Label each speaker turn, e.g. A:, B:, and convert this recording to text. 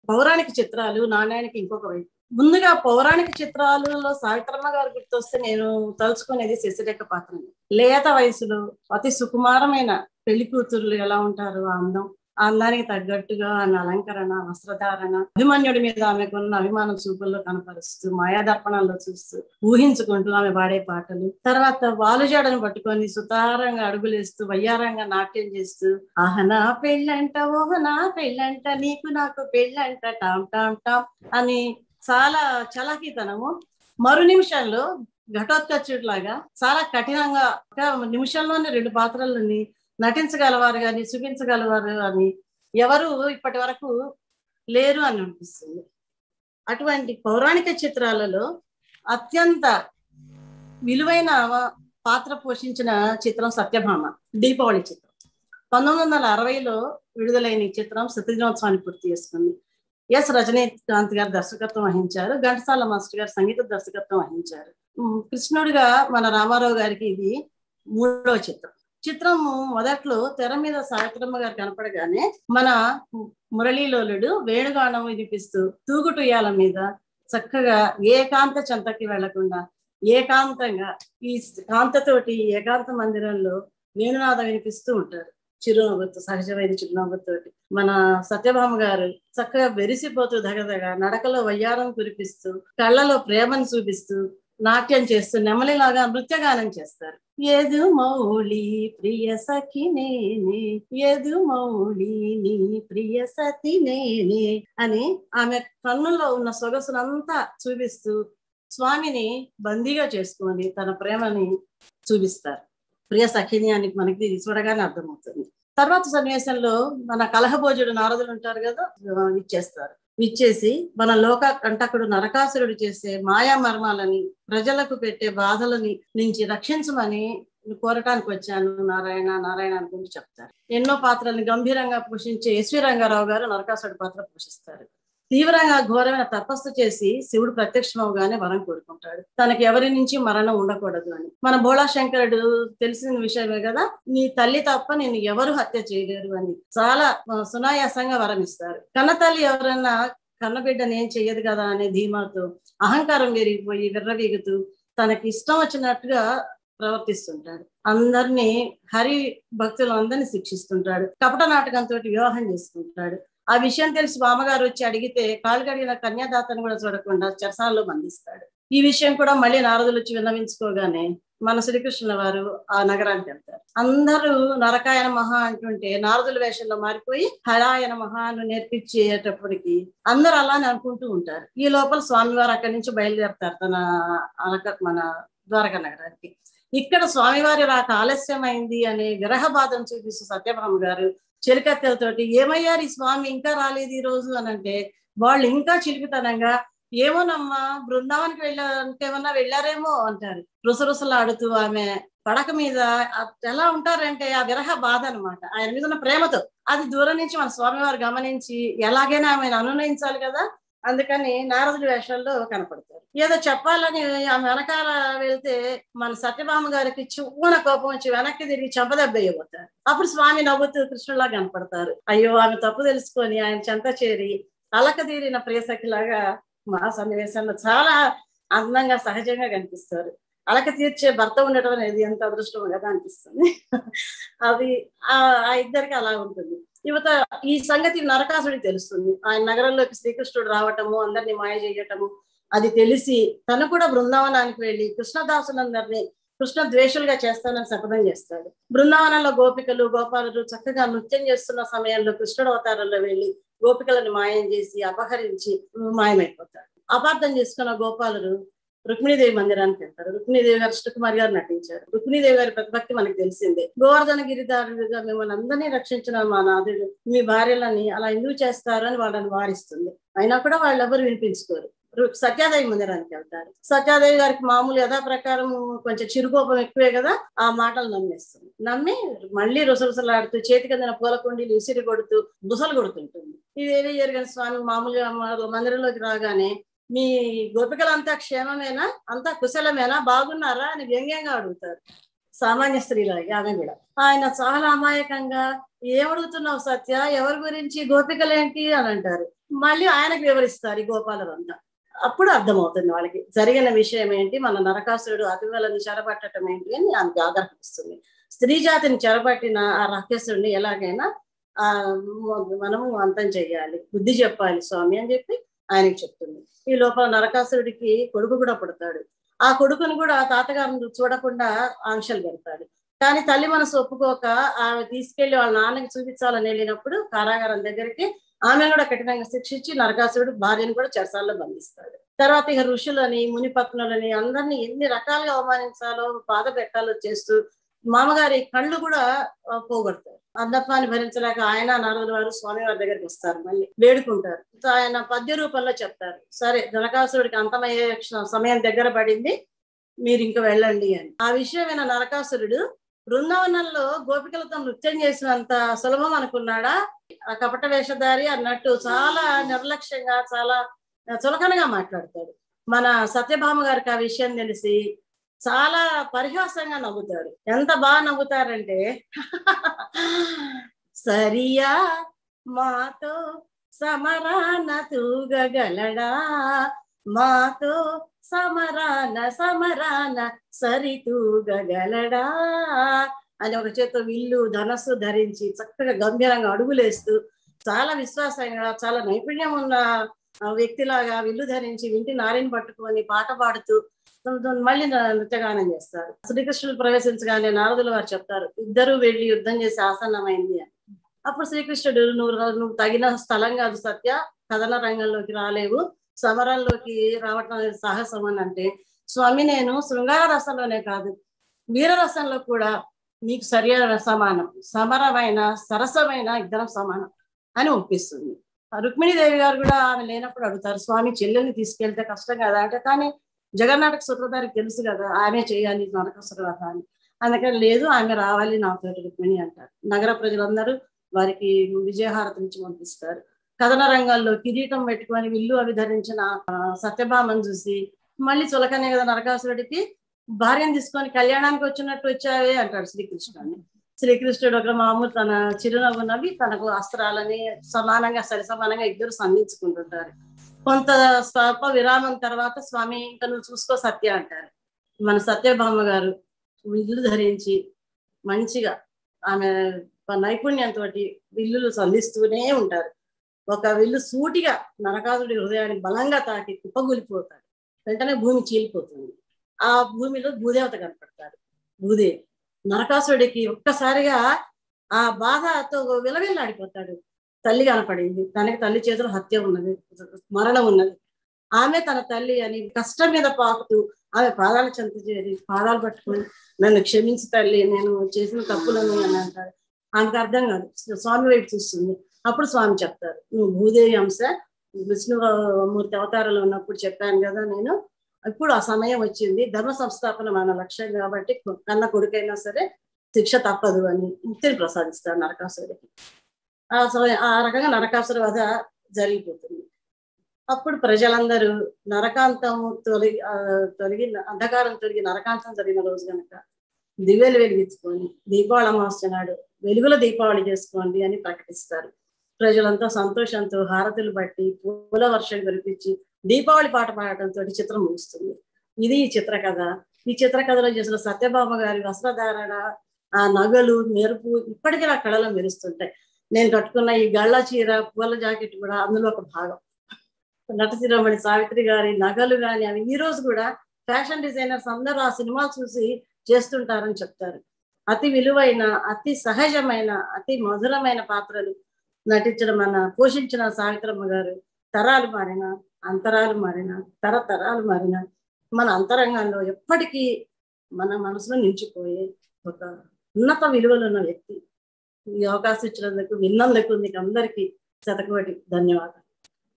A: పౌరాణిక చిత్రాలు నాణ్యానికి ఇంకొక వైపు ముందుగా పౌరాణిక చిత్రాలలో సావిత్రమ్మ గారు గుర్తొస్తే నేను తలుచుకునేది శశిరేఖ పాత్రని లేత వయసులో అతి సుకుమారమైన పెళ్లి కూతుర్లు ఎలా ఉంటారు ఆ అందం ఆ అందానికి తగ్గట్టుగా ఆమె అలంకరణ వస్త్రధారణ అభిమన్యుడి మీద ఆమెకున్న అభిమానం చూపుల్లో కనపరుస్తూ మాయాదర్పణంలో చూస్తూ ఊహించుకుంటూ ఆమె పాడే పాటలు తర్వాత వాలుజాడను పట్టుకొని సుతారంగా అడుగులేస్తూ వయ్యారంగా నాట్యం చేస్తూ ఆహ నా పెళ్ళంట ఓహ నా పెళ్ళంట నీకు నాకు పెళ్ళంట టామ్ టామ్ టామ్ అని చాలా చలాకీతనము మరు నిమిషంలో ఘటోత్కచుడిలాగా చాలా కఠినంగా ఒక నిమిషంలోనే రెండు పాత్రలని నటించగలవారు కానీ చూపించగలవారు అని ఎవరు ఇప్పటి వరకు లేరు అని అనిపిస్తుంది అటువంటి పౌరాణిక చిత్రాలలో అత్యంత విలువైన పాత్ర పోషించిన చిత్రం సత్యభామ దీపావళి చిత్రం పంతొమ్మిది వందల అరవైలో విడుదలైన ఈ చిత్రం శతదినోత్సవాన్ని పూర్తి చేసుకుంది ఎస్ రజనీకాంత్ గారు దర్శకత్వం వహించారు ఘంటసాల మాస్టర్ గారు సంగీత దర్శకత్వం వహించారు ఉమ్, కృష్ణుడిగా మన రామారావు గారికి ఇది మూడవ చిత్రం చిత్రం మొదట్లో తెర మీద సావిత్రమ్మ గారు కనపడగానే మన మురళీలోలుడు వేణుగానం వినిపిస్తూ తూగుటుయ్యాల మీద చక్కగా ఏకాంత చెంతకి వెళ్లకుండా ఏకాంతంగా ఈ కాంతతోటి ఏకాంత మందిరంలో వేణునాదం వినిపిస్తూ ఉంటారు చిరునవ్వుతో సహజమైన చిరునవ్వుతోటి మన సత్యభామ గారు చక్కగా వెరిసిపోతూ దగదగ నడకలో వయ్యారం కురిపిస్తూ కళ్ళలో ప్రేమను చూపిస్తూ నాట్యం చేస్తూ నెమలిలాగా నృత్యగానం చేస్తారు ఏదు మౌళి ప్రియ సఖి నేనే ఏదు మౌళి నీ ప్రియ సతి నేనే అని ఆమె కన్నుల్లో ఉన్న సొగసునంతా చూపిస్తూ స్వామిని బందీగా చేసుకొని తన ప్రేమని చూపిస్తారు ప్రియ సఖిని అని మనకి ఇది చూడగానే అర్థమవుతుంది తర్వాత సన్నివేశంలో మన కలహభోజుడు నారదులు ఉంటారు కదా ఇచ్చేస్తారు ఇచ్చేసి మన లోక కంటకుడు నరకాసురుడు చేసే మాయా మర్మాలని ప్రజలకు పెట్టే బాధలని నుంచి రక్షించమని కోరటానికి వచ్చాను నారాయణ నారాయణ అనుకుంటూ చెప్తారు ఎన్నో పాత్రల్ని గంభీరంగా పోషించే ఎస్వి రంగారావు గారు నరకాసురుడు పాత్ర పోషిస్తారు తీవ్రంగా ఘోరమైన తపస్సు చేసి శివుడు ప్రత్యక్షమవగానే వరం కోరుకుంటాడు తనకి ఎవరి నుంచి మరణం ఉండకూడదు అని మన భోళా శంకరుడు తెలిసిన విషయమే కదా నీ తల్లి తప్ప నేను ఎవరు హత్య చేయలేరు అని చాలా ఆ, సునాయాసంగా వరం ఇస్తారు కన్న తల్లి ఎవరన్నా కన్నబిడ్డని ఏం చెయ్యదు కదా అనే ధీమాతో అహంకారం పెరిగిపోయి విర్రవీగుతూ తనకి ఇష్టం వచ్చినట్టుగా ప్రవర్తిస్తుంటాడు అందరినీ హరి భక్తులు అందరినీ శిక్షిస్తుంటాడు కపట నాటకంతో వివాహం చేసుకుంటాడు ఆ విషయం తెలిసి మామగారు వచ్చి అడిగితే కాళ్ళు కడిగిన కన్యాదాతను కూడా చూడకుండా చెరసాలలో బంధిస్తాడు ఈ విషయం కూడా మళ్ళీ నారదులు వచ్చి విన్నవించుకోగానే మన శ్రీకృష్ణుల వారు ఆ నగరానికి వెళ్తారు అందరూ నరకాయన మహా అంటుంటే నారదుల వేషంలో మారిపోయి హరాయన మహా అని నేర్పించేటప్పటికి అందరూ అలానే అనుకుంటూ ఉంటారు ఈ లోపల స్వామివారు అక్కడి నుంచి బయలుదేరతారు తన అనక మన ద్వారకా నగరానికి ఇక్కడ స్వామివారి రాక ఆలస్యమైంది అనే విరహ బాధను చూపిస్తూ సత్యభామ గారు చిలికత్తెలతోటి ఏమయ్యారు ఈ స్వామి ఇంకా రాలేదు ఈ రోజు అని అంటే వాళ్ళు ఇంకా చిలిపితనంగా ఏమోనమ్మా బృందావనికి వెళ్ళారంటే ఏమన్నా వెళ్ళారేమో అంటారు రుసరుసలాడుతూ ఆమె పడక మీద ఆ- ఎలా ఉంటారంటే ఆ విరహ బాధ అన్నమాట ఆయన మీద ఉన్న ప్రేమతో అది దూరం నుంచి మన స్వామివారు గమనించి ఎలాగైనా ఆమెను అనునయించాలి కదా అందుకని నారదుడి వేషాల్లో కనపడతారు ఏదో చెప్పాలని ఆమె వెనకాల వెళ్తే మన సత్యభామ గారికి చివ్వున కోపం వచ్చి వెనక్కి తిరిగి చెంపదెబ్బ వేయబోతారు అప్పుడు స్వామి నవ్వుతూ కృష్ణులా కనపడతారు అయ్యో ఆమె తప్పు తెలుసుకొని ఆయన చెంత చేరి అలక తీరిన ప్రియసఖిలాగా మా సన్నివేశంలో చాలా అందంగా సహజంగా కనిపిస్తారు అలక తీర్చే భర్త ఉండటం అనేది ఎంత అదృష్టం కదా అనిపిస్తుంది అది ఆ ఆ ఇద్దరికి అలా ఉంటుంది యువత ఈ సంగతి నరకాసుడికి తెలుస్తుంది ఆయన నగరంలోకి శ్రీకృష్ణుడు రావటము అందరినీ మాయ చేయటము అది తెలిసి తను కూడా బృందావనానికి వెళ్ళి కృష్ణదాసులందరినీ కృష్ణ ద్వేషులుగా చేస్తానని శపథం చేస్తాడు బృందావనంలో గోపికలు గోపాలులు చక్కగా నృత్యం చేస్తున్న సమయంలో కృష్ణుడు అవతారంలో వెళ్ళి గోపికలను మాయం చేసి అపహరించి మాయమైపోతాడు అపార్థం చేసుకున్న గోపాలులు రుక్మిణీదేవి మందిరానికి వెళ్తారు రుక్మిణీదేవి గారు కృష్ణకుమారి గారు నటించారు రుక్మిణీదేవి గారి ప్రతిభక్తి మనకి తెలిసిందే గోవర్ధన గిరిదారుడిగా మిమ్మల్ని అందరినీ రక్షించిన మా నాథుడు మీ భార్యలని అలా ఎందుకు చేస్తారు అని వాళ్ళని వారిస్తుంది అయినా కూడా వాళ్ళు ఎవరు వినిపించుకోరు రు- సత్యాదేవి మందిరానికి వెళ్తారు సత్యాదేవి గారికి మామూలు యథా ప్రకారం కొంచెం చిరుకోపం ఎక్కువే కదా ఆ మాటలు నమ్మేస్తుంది నమ్మి మళ్ళీ రుసరుసలాడుతూ చేతికి అందిన పూల కుండీలు విసిరి కొడుతూ బుసలు కొడుతుంటుంది ఇదేవి జరిగిన స్వామి మామూలుగా మన మందిరంలోకి రాగానే మీ గోపికలంతా క్షేమమేనా అంతా కుశలమేనా బాగున్నారా అని వ్యంగ్యంగా అడుగుతారు సామాన్య స్త్రీలాగే ఆమె కూడా ఆయన చాలా అమాయకంగా ఏమడుగుతున్నావు సత్య ఎవరి గురించి గోపికలేంటి అని అంటారు మళ్ళీ ఆయనకు వివరిస్తారు ఈ గోపాలరంతా అప్పుడు అర్థమవుతుంది వాళ్ళకి జరిగిన విషయం ఏంటి మన నరకాసురుడు అతివలని చెరబట్టడం ఏంటి అని ఆమెకి ఆగ్రహిస్తుంది స్త్రీ జాతిని చెరబట్టిన ఆ రాక్షసుడిని ఎలాగైనా ఆ మనము అంతం చెయ్యాలి బుద్ధి చెప్పాలి స్వామి అని చెప్పి ఆయనకి చెప్తుంది ఈ లోపల నరకాసురుడికి కొడుకు కూడా పుడతాడు ఆ కొడుకుని కూడా తాతగారిని చూడకుండా ఆంక్షలు పెడతాడు కానీ తల్లి మనసు ఒప్పుకోక ఆమె తీసుకెళ్లి వాళ్ళ నాన్నకి చూపించాలని వెళ్ళినప్పుడు కారాగారం దగ్గరికి ఆమెను కూడా కఠినంగా శిక్షించి నరకాసురుడు భార్యను కూడా చెరసాల్లో బంధిస్తాడు తర్వాత ఇక ఋషులని మునిపత్నులని అందరినీ ఎన్ని రకాలుగా అవమానించాలో బాధ పెట్టాలో చేస్తూ మామగారి కళ్ళు కూడా పోగొడతారు అంధత్వాన్ని భరించలేక ఆయన నారదుల వారు స్వామి వారి దగ్గరికి వస్తారు మళ్ళీ వేడుకుంటారు ఆయన పద్య రూపంలో చెప్తారు సరే నరకాసురుడికి అంతమయ్యే సమయం దగ్గర పడింది మీరు ఇంక వెళ్ళండి అని ఆ విషయమైన నరకాసురుడు బృందావనంలో గోపికలతో నృత్యం చేసినంత సులభం అనుకున్నాడా ఆ కపట వేషధారి అన్నట్టు చాలా నిర్లక్ష్యంగా చాలా చులకనగా మాట్లాడతాడు మన సత్యభామ గారికి ఆ విషయం తెలిసి చాలా పరిహాసంగా నవ్వుతారు ఎంత బాగా నవ్వుతారంటే సరియా మాతో సమరాన తూగగలడా మాతో సమరాన సమరాన సరితూగగలడా అని ఒక చేత విల్లు ధనస్సు ధరించి చక్కగా గంభీరంగా అడుగులేస్తూ చాలా విశ్వాసంగా చాలా నైపుణ్యం ఉన్న వ్యక్తిలాగా విల్లు ధరించి వింటి నారిని పట్టుకొని పాట పాడుతూ మళ్ళీ నృత్యగానం చేస్తారు శ్రీకృష్ణుడు ప్రవేశించగానే నారదులు వారు చెప్తారు ఇద్దరు వెళ్ళి యుద్ధం చేసి ఆసన్నమైంది అని అప్పుడు శ్రీకృష్ణుడు నువ్వు నువ్వు తగిన స్థలం కాదు సత్య కథన రంగంలోకి రాలేవు సమరంలోకి రావటం అనేది సాహసం అని అంటే స్వామి నేను శృంగార రసంలోనే కాదు వీర రసంలో కూడా మీకు సరైన సమానం సమరమైన సరసమైన ఇద్దరం సమానం అని ఒప్పిస్తుంది రుక్మిణీదేవి గారు కూడా ఆమె లేనప్పుడు అడుగుతారు స్వామి చెల్లెల్ని తీసుకెళ్తే కష్టం కదా అంటే కానీ జగన్నాటక సూత్రధారికి తెలుసు కదా ఆమె చేయాలి నరకసుర రథ అని అందుకని లేదు ఆమె రావాలి నాతో రుక్మిణి అంటారు నగర ప్రజలందరూ వారికి విజయహారతి నుంచి పంపిస్తారు కథన రంగాల్లో కిరీటం పెట్టుకొని విల్లు అవి ధరించిన సత్యభామను చూసి మళ్ళీ చులకనే కదా నరకాసురుడికి భార్యను తీసుకొని కళ్యాణానికి వచ్చినట్టు వచ్చావే అంటాడు శ్రీకృష్ణుడిని శ్రీకృష్ణుడు ఒక మామూలు తన చిరునవ్వు నవ్వి తనకు అస్త్రాలని సమానంగా సరి సమానంగా ఇద్దరు సంధించుకుంటుంటారు కొంత స్వల్ప విరామం తర్వాత స్వామి ఇంకా నువ్వు చూసుకో సత్య అంటారు మన సత్యభామ గారు విల్లు ధరించి మంచిగా ఆమె నైపుణ్యంతో విల్లులు సంధిస్తూనే ఉంటారు ఒక విల్లు సూటిగా నరకాసుడి హృదయాన్ని బలంగా తాకి కుప్పగూలిపోతాడు వెంటనే భూమి చీలిపోతుంది ఆ భూమిలో భూదేవత కనపడతారు భూదేవి నరకాసుడికి ఒక్కసారిగా ఆ బాధతో విలవిల్లాడిపోతాడు తల్లి కనపడింది తనకి తల్లి చేతులు హత్య ఉన్నది మరణం ఉన్నది ఆమె తన తల్లి అని కష్టం మీద పాకుతూ ఆమె పాదాలు చెంత చేరి పాదాలు పట్టుకొని నన్ను క్షమించి తల్లి నేను చేసిన తప్పులను అని అంటాడు ఆమెకు అర్థం కాదు స్వామి వైపు చూస్తుంది అప్పుడు స్వామి చెప్తారు నువ్వు భూదేవి అంశ విష్ణుమూర్తి అవతారంలో ఉన్నప్పుడు చెప్పాను కదా నేను ఇప్పుడు ఆ సమయం వచ్చింది ధర్మ సంస్థాపన మన లక్ష్యం కాబట్టి కన్న కొడుకైనా సరే శిక్ష తప్పదు అని ముక్తిని ప్రసాదిస్తాడు నరకాసురుడికి ఆ సమయం ఆ రకంగా నరకాసుర వధ జరిగిపోతుంది అప్పుడు ప్రజలందరూ నరకాంతము తొలగి తొలగి అంధకారం తొలగి నరకాంతం జరిగిన రోజు కనుక దివ్యలు వెలిగించుకొని దీపావళి అమావాస్య నాడు వెలుగుల దీపావళి చేసుకోండి అని ప్రకటిస్తారు ప్రజలంతా సంతోషంతో హారతులు బట్టి పూల వర్షం కురిపించి దీపావళి పాట పాడటంతో చిత్రం ముగుస్తుంది ఇది ఈ చిత్ర కథ ఈ చిత్ర కథలో చేసిన సత్యభామ గారి వస్త్రధారణ ఆ నగలు మెరుపు ఇప్పటికీ నా కళలో మెరుస్తుంటాయి నేను కట్టుకున్న ఈ గళ్ళ చీర పూల జాకెట్ కూడా అందులో ఒక భాగం నటశిరోమణి సావిత్రి గారి నగలు కానీ అవి ఈ రోజు కూడా ఫ్యాషన్ డిజైనర్స్ అందరూ ఆ సినిమా చూసి చేస్తుంటారని చెప్తారు అతి విలువైన అతి సహజమైన అతి మధురమైన పాత్రలు నటించడం మన పోషించిన సావిత్రమ్మ గారు తరాలు మారిన అంతరాలు మారిన తరతరాలు మారిన మన అంతరంగంలో ఎప్పటికీ మన మనసులో నిలిచిపోయే ఒక ఉన్నత విలువలు ఉన్న వ్యక్తి ఈ అవకాశం ఇచ్చినందుకు విన్నందుకు మీకు అందరికీ శతకోటి ధన్యవాదాలు